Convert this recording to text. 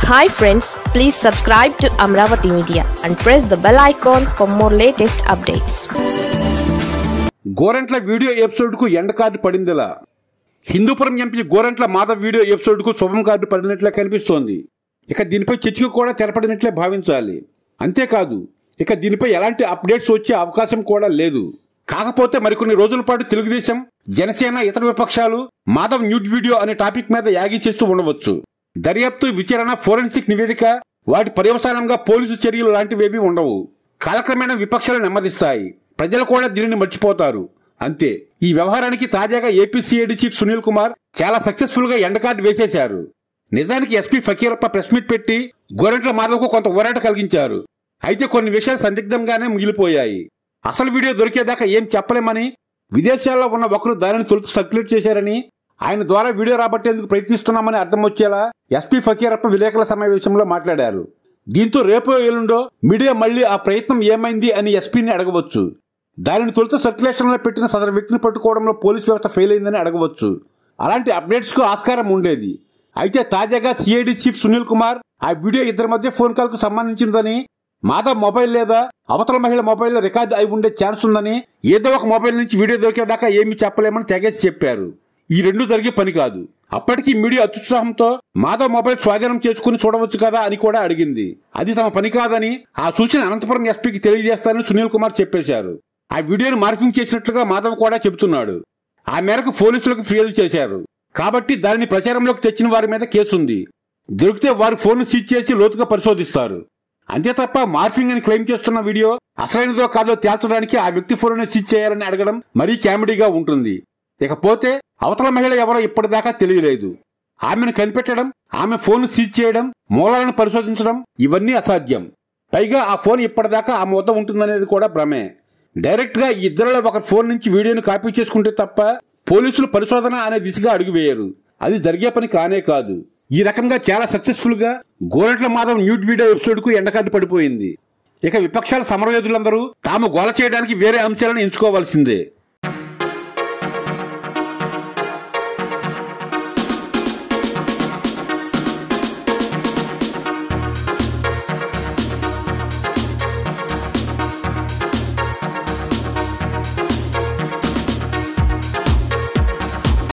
hi friends please subscribe to Amaravati media and press the bell icon for more latest updates Gorantla video ఎపిసోడ్కు end card పడిందిలా Hindupur MP Gorantla Madhav video ఎపిసోడ్కు శుభం card పడినట్లే కనిపిస్తోంది ఇక దీనిపై చర్చకు కూడా తెరపడినట్లే భావించాలి అంతేకాదు ఇక దీనిపై ఎలాంటి అప్డేట్స్ వచ్చే అవకాశం కూడా లేదు కాకపోతే మరికొన్ని రోజుల పాటు తెలుగుదేశం జనసేన ఇతర విపక్షాలు మాధవ్ న్యూడ్ వీడియో అనే టాపిక్ మీద యాగి చేస్తూ ఉండవచ్చు దర్యాప్తు విచారణ ఫోరెన్సిక్ నివేదిక వాటి పర్యవసానంగా పోలీసు చర్యలు లాంటివేవీ ఉండవు కాలక్రమేణా విపక్షాలు నెమ్మదిస్తాయి ప్రజలు కూడా దీనిని మర్చిపోతారు అంతే ఈ వ్యవహారానికి తాజాగా ఏపీసీఐడి చీఫ్ సునీల్ కుమార్ చాలా సక్సెస్ఫుల్ గా ఎండకార్డు వేసేశారు నిజానికి ఎస్పీ ఫకీరప్ప ప్రెస్ మీట్ పెట్టి గోరెంట్ల మాధవ్కు కొంత ఊరాట కలిగించారు అయితే కొన్ని విషయాలు సందిగ్ధంగానే మిగిలిపోయాయి అసలు వీడియో దొరికేదాకా ఏం చెప్పలేమని విదేశాల్లో ఉన్న ఒకరు దానిని తొలుత సర్క్యులేట్ చేశారని ఆయన ద్వారా వీడియో రాబట్టేందుకు ప్రయత్నిస్తున్నామని అర్థం వచ్చేలా ఎస్పీ ఫకీరప్ప విలేకరుల సమావేశంలో మాట్లాడారు దీంతో రేపో ఎల్లుండో మీడియా మళ్లీ ఆ ప్రయత్నం ఏమైంది అని ఎస్పీని అడగవచ్చు దానిని తొలుత సర్క్యులేషన్ లో పెట్టిన సదరు వ్యక్తిని పట్టుకోవడంలో పోలీస్ వ్యవస్థ ఫెయిల్ అయిందని అడగవచ్చు అలాంటి అప్డేట్స్ కు ఆస్కారం ఉండేది అయితే తాజాగా సిఐడి చీఫ్ సునీల్ కుమార్ ఆ వీడియో ఇద్దరి మధ్య ఫోన్ కాల్ కు సంబంధించినదని మాధవ్ మొబైల్ లేదా అవతల మహిళ మొబైల్లో రికార్డు అయి ఉండే ఛాన్స్ ఉందని ఏదో ఒక మొబైల్ నుంచి వీడియో దొరికేదాకా ఏమీ చెప్పలేమని తెగేసి చెప్పారు ఈ రెండు జరిగే పని కాదు అప్పటికి మీడియా అత్యుత్సాహంతో మాధవ్ మొబైల్ స్వాధీనం చేసుకుని చూడవచ్చు కదా అని కూడా అడిగింది అది తమ పని కాదని ఆ సూచన అనంతపురం ఎస్పీకి తెలియజేస్తారని సునీల్ కుమార్ చెప్పేశారు ఆ వీడియోను మార్ఫింగ్ చేసినట్లుగా మాధవ్ కూడా చెబుతున్నాడు ఆ మేరకు పోలీసులకు ఫిర్యాదు చేశారు కాబట్టి దానిని ప్రచారంలోకి తెచ్చిన వారి మీద కేసుంది దొరికితే వారి ఫోన్ సీజ్ చేసి లోతుగా పరిశోధిస్తారు అంతే తప్ప మార్ఫింగ్ అని క్లెయిమ్ చేస్తున్న వీడియో అసలైనదో కాదో తేల్చడానికి ఆ వ్యక్తి ఫోన్ సీజ్ చేయాలని అడగడం మరీ కామెడీగా ఉంటుంది ఇకపోతే అవతల మహిళ ఎవరో ఇప్పటిదాకా తెలియలేదు ఆమెను కనిపెట్టడం ఆమె ఫోన్ సీజ్ చేయడం మూలాలను పరిశోధించడం ఇవన్నీ అసాధ్యం పైగా ఆ ఫోన్ ఇప్పటిదాకా ఆమె వద్ద ఉంటుందనేది కూడా భ్రమే డైరెక్ట్ గా ఈ ఇద్దరిలో ఒక ఫోన్ నుంచి వీడియోను కాపీ చేసుకుంటే తప్ప పోలీసులు పరిశోధన అనే దిశగా అడుగు వేయరు అది జరిగే పని కానే కాదు ఈ రకంగా చాలా సక్సెస్ఫుల్ గా Gorentla Madhav nude video episode కు ఎండకార్డు పడిపోయింది ఇక విపక్షాల సమరయోధులందరూ తాము గోల చేయడానికి వేరే అంశాలను ఎంచుకోవాల్సిందే